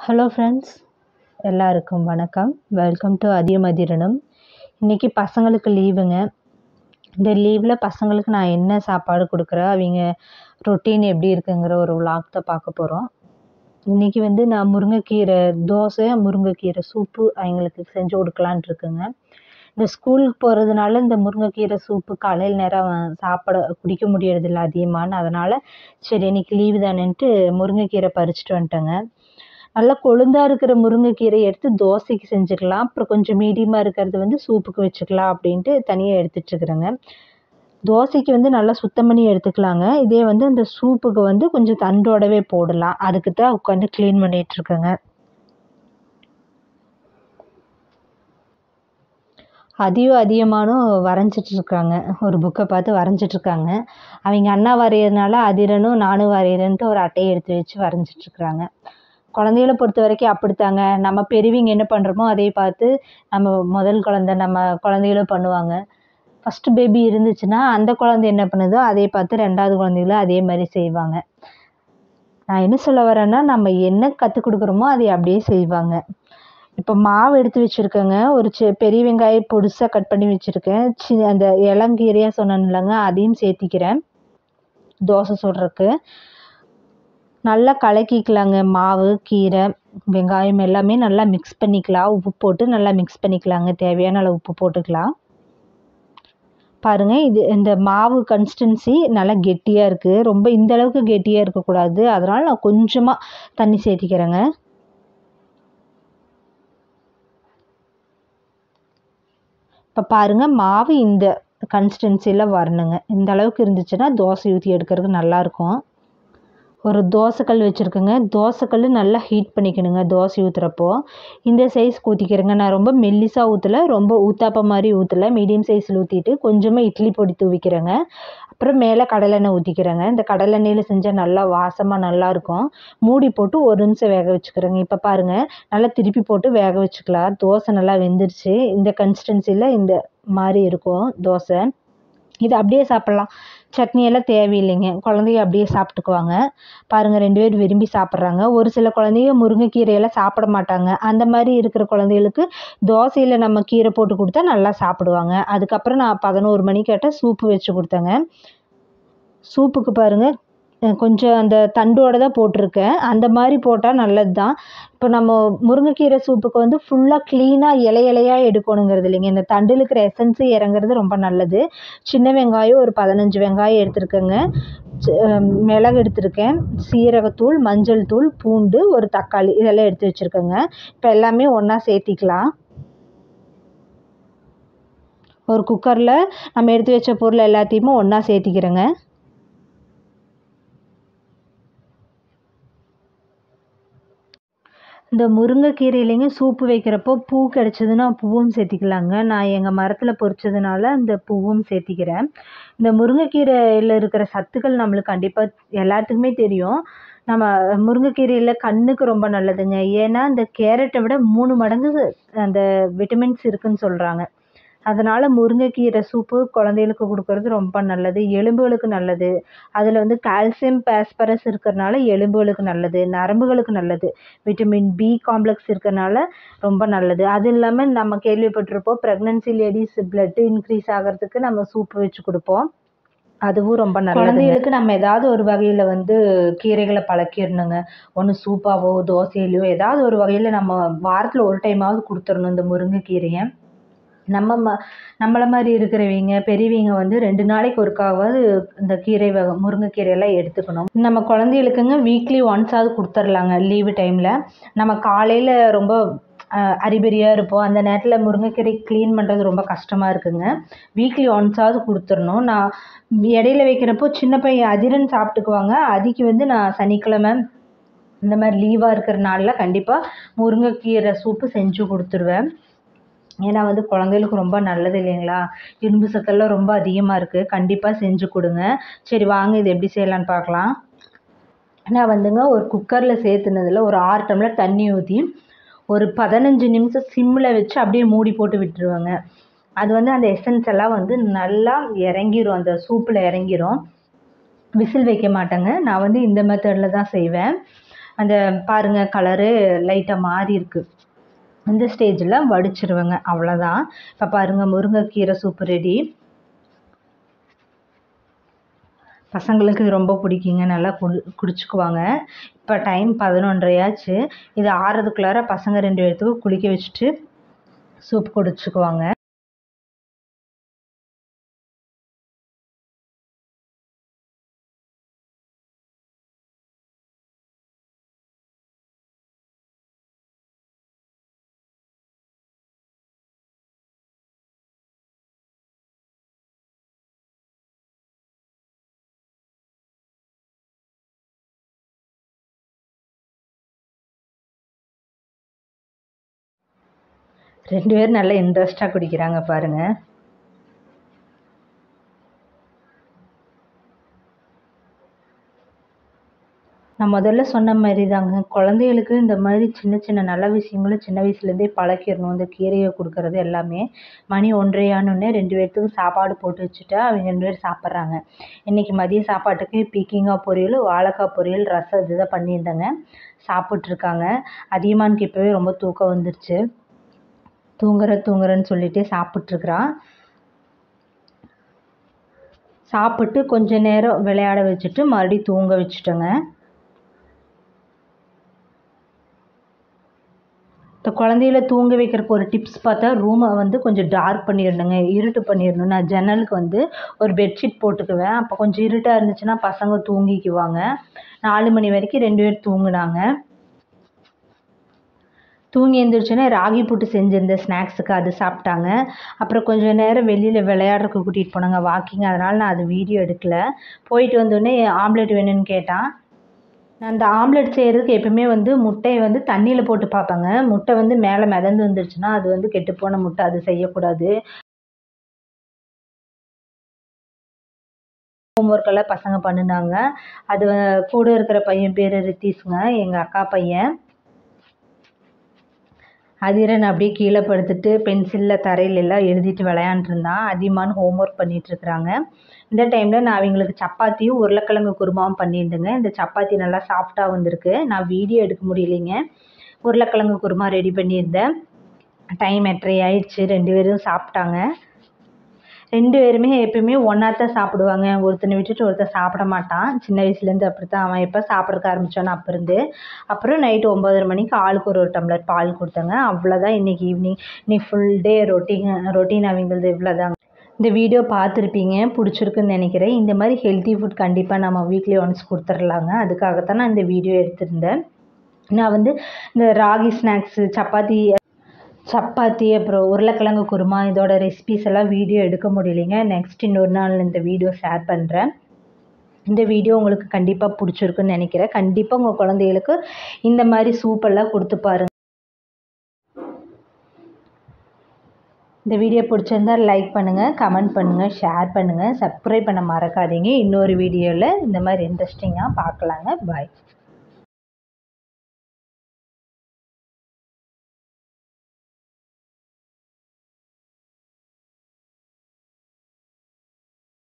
hello friends எல்லாருக்கும் வணக்கம் welcome to அதியமதிரணம் இன்றைக்கி பசங்களுக்கு லீவுங்க இந்த லீவில் பசங்களுக்கு நான் என்ன சாப்பாடு கொடுக்குறேன் அவங்க ரொட்டீன் எப்படி இருக்குங்கிற ஒரு விலாக் தான் பார்க்க போகிறோம் இன்றைக்கி வந்து நான் முருங்கைக்கீரை தோசை முருங்கைக்கீரை சூப்பு அவங்களுக்கு செஞ்சு கொடுக்கலான்ட்டு இருக்குங்க இந்த ஸ்கூலுக்கு போகிறதுனால இந்த முருங்கைக்கீரை சூப்பு காலையில் நேரம் சாப்பிட குடிக்க முடியறதில்ல அதிகமான்னு அதனால் சரி இன்றைக்கி லீவு தானேன்ட்டு முருங்கைக்கீரை பறிச்சுட்டு வந்துட்டேங்க நல்லா கொழுந்தா இருக்கிற முருங்கைக்கீரை எடுத்து தோசைக்கு செஞ்சுக்கலாம் அப்புறம் கொஞ்சம் மீடியமாக இருக்கிறது வந்து சூப்புக்கு வச்சுக்கலாம் அப்படின்ட்டு தனியாக எடுத்துகிட்ருக்குறேங்க தோசைக்கு வந்து நல்லா சுத்தம் பண்ணி எடுத்துக்கலாங்க இதே வந்து அந்த சூப்புக்கு வந்து கொஞ்சம் தண்டோடவே போடலாம் அதுக்கு தான் உட்காந்து க்ளீன் பண்ணிகிட்ருக்கேங்க அதிகம் அதிகமானும் வரைஞ்சிட்ருக்காங்க ஒரு புக்கை பார்த்து வரைஞ்சிட்ருக்காங்க அவங்க அண்ணா வரைகிறதுனால அதிரனும் நானும் வரைகிறேன்ட்டு ஒரு அட்டையை எடுத்து வச்சு வரைஞ்சிட்ருக்குறாங்க குழந்தைகள பொறுத்த வரைக்கும் அப்படித்தாங்க நம்ம பெரியவங்க என்ன பண்ணுறோமோ அதே பார்த்து நம்ம முதல் குழந்த நம்ம குழந்தைகளும் பண்ணுவாங்க ஃபஸ்ட்டு பேபி இருந்துச்சுன்னா அந்த குழந்தை என்ன பண்ணுதோ அதே பார்த்து ரெண்டாவது குழந்தைகளும் அதே மாதிரி செய்வாங்க நான் என்ன சொல்ல வரேன்னா நம்ம என்ன கற்றுக் கொடுக்குறோமோ அதை அப்படியே செய்வாங்க இப்போ மாவு எடுத்து வச்சுருக்கேங்க ஒரு சி பெரிய வெங்காயம் பொடிசாக கட் பண்ணி வச்சுருக்கேன் சி அந்த இளங்கீரையாக சொன்னேன் இல்லைங்க அதையும் சேர்த்திக்கிறேன் தோசை சுடுறதுக்கு நல்லா கலக்கிக்கலாங்க மாவு கீரை வெங்காயம் எல்லாமே நல்லா மிக்ஸ் பண்ணிக்கலாம் உப்பு போட்டு நல்லா மிக்ஸ் பண்ணிக்கலாங்க தேவையான அளவு உப்பு போட்டுக்கலாம் பாருங்கள் இது இந்த மாவு கன்சிஸ்டன்சி நல்லா கெட்டியாக இருக்குது ரொம்ப இந்த அளவுக்கு கெட்டியாக இருக்கக்கூடாது அதனால் நான் கொஞ்சமாக தண்ணி சேர்த்திக்கிறேங்க இப்போ பாருங்கள் மாவு இந்த கன்சிஸ்டன்சியில் வரணுங்க இந்த அளவுக்கு இருந்துச்சுன்னா தோசை ஊற்றி எடுக்கிறதுக்கு நல்லாயிருக்கும் ஒரு தோசைக்கல் வச்சுருக்கேங்க தோசைக்கல் நல்லா ஹீட் பண்ணிக்கணுங்க தோசை ஊற்றுறப்போ இந்த சைஸ் ஊற்றிக்கிறேங்க நான் ரொம்ப மெல்லிசாக ஊற்றலை ரொம்ப ஊத்தாப்ப மாதிரி ஊற்றலை மீடியம் சைஸில் ஊற்றிட்டு கொஞ்சமாக இட்லி பொடி தூவிக்கிறேங்க அப்புறம் மேலே கடலெண்ணெய் ஊற்றிக்கிறேங்க இந்த கடலெண்ணெயில் செஞ்சால் நல்லா வாசமாக நல்லாயிருக்கும் மூடி போட்டு ஒரு நிமிஷம் வேக வச்சுக்கிறேங்க இப்போ பாருங்கள் நல்லா திருப்பி போட்டு வேக வச்சுக்கலாம் தோசை நல்லா வெந்துருச்சு இந்த கன்சிஸ்டன்சியில் இந்த மாதிரி இருக்கும் தோசை இது அப்படியே சாப்பிட்லாம் சட்னி எல்லாம் தேவையில்லைங்க குழந்தைங்க அப்படியே சாப்பிட்டுக்குவாங்க பாருங்கள் ரெண்டு பேர் விரும்பி சாப்பிட்றாங்க ஒரு சில குழந்தைங்க முருங்கைக்கீரையெல்லாம் சாப்பிட மாட்டாங்க அந்த மாதிரி இருக்கிற குழந்தைகளுக்கு தோசையில் நம்ம கீரை போட்டு கொடுத்தா நல்லா சாப்பிடுவாங்க அதுக்கப்புறம் நான் பதினோரு மணிக்கிட்ட சூப்பு வச்சு கொடுத்தேங்க சூப்புக்கு பாருங்கள் கொஞ்சம் அந்த தண்டோடு தான் போட்டிருக்கேன் அந்த மாதிரி போட்டால் நல்லது தான் இப்போ நம்ம முருங்கைக்கீரை சூப்புக்கு வந்து ஃபுல்லாக க்ளீனாக இலை இலையாக எடுக்கணுங்கிறது இல்லைங்க இந்த தண்டில் இருக்கிற எசன்ஸு இறங்குறது ரொம்ப நல்லது சின்ன வெங்காயம் ஒரு பதினஞ்சு வெங்காயம் எடுத்துருக்கேங்க மிளகு எடுத்திருக்கேன் சீரகத்தூள் மஞ்சள் தூள் பூண்டு ஒரு தக்காளி இதெல்லாம் எடுத்து வச்சுருக்கேங்க இப்போ எல்லாமே ஒன்றா சேர்த்திக்கலாம் ஒரு குக்கரில் நம்ம எடுத்து வச்ச பொருள் எல்லாத்தையுமே ஒன்றா சேர்த்திக்கிறேங்க இந்த முருங்கைக்கீரையிலைங்க சூப்பு வைக்கிறப்போ பூ கிடச்சிதுன்னா பூவும் சேர்த்திக்கலாங்க நான் எங்கள் மரத்தில் பொறிச்சதுனால இந்த பூவும் சேர்த்திக்கிறேன் இந்த முருங்கைக்கீரையில் இருக்கிற சத்துக்கள் நம்மளுக்கு கண்டிப்பாக எல்லாத்துக்குமே தெரியும் நம்ம முருங்கைக்கீரையில் கண்ணுக்கு ரொம்ப நல்லதுங்க ஏன்னா இந்த கேரட்டை விட மூணு மடங்கு அந்த விட்டமின்ஸ் இருக்குதுன்னு சொல்கிறாங்க அதனால் முருங்கைக்கீரை சூப்பு குழந்தைகளுக்கு கொடுக்கறது ரொம்ப நல்லது எலும்புகளுக்கு நல்லது அதில் வந்து கால்சியம் பாஸ்பரஸ் இருக்கிறனால எலும்புகளுக்கு நல்லது நரம்புகளுக்கு நல்லது விட்டமின் பி காம்ப்ளெக்ஸ் இருக்கிறனால ரொம்ப நல்லது அது இல்லாமல் நம்ம கேள்விப்பட்டிருப்போம் ப்ரெக்னென்சி லேடிஸ் பிளட் இன்க்ரீஸ் ஆகிறதுக்கு நம்ம சூப்பு வச்சு கொடுப்போம் அதுவும் ரொம்ப நல்லது குழந்தைகளுக்கு நம்ம ஏதாவது ஒரு வகையில் வந்து கீரைகளை பழக்கிடணுங்க ஒன்று சூப்பாவோ தோசையிலையோ ஏதாவது ஒரு வகையில் நம்ம வாரத்தில் ஒரு டைமாவது கொடுத்துடணும் இந்த முருங்கைக்கீரையை நம்ம ம நம்மளை மாதிரி இருக்கிறவங்க பெரியவங்க வந்து ரெண்டு நாளைக்கு ஒருக்காவது இந்த கீரை வகை முருங்கைக்கீரையெல்லாம் எடுத்துக்கணும் நம்ம குழந்தைகளுக்குங்க வீக்லி ஒன்ஸாவது கொடுத்துர்லாங்க லீவு டைமில் நம்ம காலையில் ரொம்ப அரிபரியாக இருப்போம் அந்த நேரத்தில் முருங்கைக்கீரை க்ளீன் பண்ணுறது ரொம்ப கஷ்டமாக இருக்குங்க வீக்லி ஒன்ஸாவது கொடுத்துடணும் நான் இடையில வைக்கிறப்போ சின்ன பையன் அதிரன் சாப்பிட்டுக்குவாங்க அதிக்கு வந்து நான் சனிக்கிழமை இந்த மாதிரி லீவாக இருக்கிற நாளில் கண்டிப்பாக முருங்கைக்கீரை சூப்பு செஞ்சு கொடுத்துருவேன் ஏன்னா வந்து குழந்தைகளுக்கு ரொம்ப நல்லது இல்லைங்களா இரும்பு சத்தெல்லாம் ரொம்ப அதிகமாக இருக்குது கண்டிப்பாக செஞ்சு கொடுங்க சரி வாங்க இது எப்படி செய்யலான்னு பார்க்கலாம் நான் வந்துங்க ஒரு குக்கரில் சேர்த்துனதில் ஒரு ஆறு டம்ளர் தண்ணி ஊற்றி ஒரு பதினஞ்சு நிமிஷம் சிம்மில் வச்சு அப்படியே மூடி போட்டு விட்டுருவேங்க அது வந்து அந்த எசன்ஸ் எல்லாம் வந்து நல்லா இறங்கிரும் அந்த சூப்பில் இறங்கிரும் விசில் வைக்க மாட்டேங்க நான் வந்து இந்த மெத்தடில் தான் செய்வேன் அந்த பாருங்கள் கலரு லைட்டாக மாறி இருக்கு இந்த ஸ்டேஜில் வடிச்சிருவேங்க அவ்வளோதான் இப்போ பாருங்கள் முருங்கைக்கீரை சூப்பு ரெடி பசங்களுக்கு இது ரொம்ப பிடிக்குங்க நல்லா குடி குடிச்சுக்குவாங்க இப்போ டைம் பதினொன்றையாச்சு இது ஆறதுக்குள்ளார பசங்க ரெண்டு பேர்த்துக்கும் குளிக்க வச்சுட்டு சூப் குடிச்சுக்குவாங்க ரெண்டு பேரும் நல்லா இன்ட்ரெஸ்டாக குடிக்கிறாங்க பாருங்க நான் முதல்ல சொன்ன மாதிரி தாங்க குழந்தைகளுக்கு இந்த மாதிரி சின்ன சின்ன நல்ல விஷயங்களும் சின்ன வயசுலேருந்தே பழக்கிடணும் இந்த கீரையை கொடுக்கறது எல்லாமே மணி ஒன்றையானோடனே ரெண்டு பேர்த்துக்கும் சாப்பாடு போட்டு வச்சுட்டா அவங்க ரெண்டு பேரும் சாப்பிட்றாங்க இன்றைக்கி மதிய சாப்பாட்டுக்கு பீக்கிங்காய் பொரியல் வாழைக்காய் பொரியல் ரசம் இதுதான் பண்ணியிருந்தேங்க சாப்பிட்ருக்காங்க அதிகமானுக்கு இப்போவே ரொம்ப தூக்கம் வந்துருச்சு தூங்குற தூங்குறேன்னு சொல்லிட்டு சாப்பிட்ருக்குறான் சாப்பிட்டு கொஞ்ச நேரம் விளையாட வச்சுட்டு மறுபடியும் தூங்க வச்சுட்டேங்க இந்த குழந்தையில தூங்க வைக்கிறதுக்கு ஒரு டிப்ஸ் பார்த்தா ரூமை வந்து கொஞ்சம் டார்க் பண்ணிடணுங்க இருட்டு பண்ணிடணும் நான் ஜன்னலுக்கு வந்து ஒரு பெட்ஷீட் போட்டுக்குவேன் அப்போ கொஞ்சம் இருட்டாக இருந்துச்சுன்னா பசங்க தூங்கிக்குவாங்க நாலு மணி வரைக்கும் ரெண்டு பேர் தூங்குனாங்க தூங்கி எழுந்திரிச்சோன்னே ராகி புட்டு செஞ்சுருந்தேன் ஸ்நாக்ஸுக்கு அது சாப்பிட்டாங்க அப்புறம் கொஞ்சம் நேரம் வெளியில் விளையாடுறதுக்கு கூட்டிகிட்டு போனாங்க வாக்கிங் அதனால் நான் அது வீடியோ எடுக்கல போயிட்டு வந்தோடனே ஆம்லெட் வேணும்னு கேட்டான் நான் அந்த ஆம்லெட் செய்கிறதுக்கு எப்பவுமே வந்து முட்டையை வந்து தண்ணியில் போட்டு பார்ப்பேங்க முட்டை வந்து மேலே மிதந்து வந்துருச்சுன்னா அது வந்து கெட்டுப்போன முட்டை அது செய்யக்கூடாது ஹோம்ஒர்க்கெல்லாம் பசங்க பண்ணினாங்க அது வ- கூட இருக்கிற பையன் பேர் ரித்தீஷுங்க எங்கள் அக்கா பையன் அதிரன் அப்படியே கீழே படுத்துட்டு பென்சிலில் தரையில எல்லாம் எழுதிட்டு விளையாண்டுருந்தான் அதிகமான ஹோம்ஒர்க் பண்ணிட்டு இருக்கிறாங்க இந்த டைமில் நான் அவங்களுக்கு சப்பாத்தியும் உருளைக்கிழங்கு குருமாவும் பண்ணியிருந்தேங்க இந்த சப்பாத்தி நல்லா சாஃப்டாக வந்திருக்கு நான் வீடியோ எடுக்க முடியலைங்க உருளைக்கிழங்கு குருமா ரெடி பண்ணியிருந்தேன் டைம் எட்டரை ஆயிடுச்சு ரெண்டு பேரும் சாப்பிட்டாங்க ரெண்டு பேருமே எப்பயுமே ஒன்றா தான் சாப்பிடுவாங்க ஒருத்தனை விட்டுட்டு ஒருத்தன் சாப்பிட மாட்டான் சின்ன வயசுலேருந்து அப்படி தான் அவன் எப்போ சாப்பிட்றக்க ஆரம்பிச்சானோ அப்போ இருந்து அப்புறம் நைட்டு ஒம்பதரை மணிக்கு ஆளுக்கு ஒரு ஒரு டம்ளர் பால் கொடுத்தாங்க அவ்வளோதான் இன்றைக்கி ஈவினிங் இன்னைக்கு ஃபுல் டே ரொட்டீன் ரொட்டீன் அவங்களது இவ்வளோதாங்க இந்த வீடியோ பார்த்துருப்பீங்க பிடிச்சிருக்குன்னு நினைக்கிறேன் இந்த மாதிரி ஹெல்த்தி ஃபுட் கண்டிப்பாக நம்ம வீக்லி ஒன்ஸ் கொடுத்துர்லாங்க அதுக்காகத்தான் நான் இந்த வீடியோ எடுத்திருந்தேன் நான் வந்து இந்த ராகி ஸ்நாக்ஸு சப்பாத்தி சப்பாத்தி அப்புறம் உருளைக்கிழங்கு குருமா இதோட ரெசிபிஸ் எல்லாம் வீடியோ எடுக்க முடியலைங்க நெக்ஸ்ட் இன்னொரு நாள் இந்த வீடியோ ஷேர் பண்ணுறேன் இந்த வீடியோ உங்களுக்கு கண்டிப்பாக பிடிச்சிருக்குன்னு நினைக்கிறேன் கண்டிப்பாக உங்கள் குழந்தைகளுக்கு இந்த மாதிரி சூப்பெல்லாம் கொடுத்து பாருங்க இந்த வீடியோ பிடிச்சிருந்தா லைக் பண்ணுங்கள் கமெண்ட் பண்ணுங்கள் ஷேர் பண்ணுங்கள் சப்ஸ்கிரைப் பண்ண மறக்காதீங்க இன்னொரு வீடியோவில் இந்த மாதிரி இன்ட்ரெஸ்டிங்காக பார்க்கலாங்க பாய்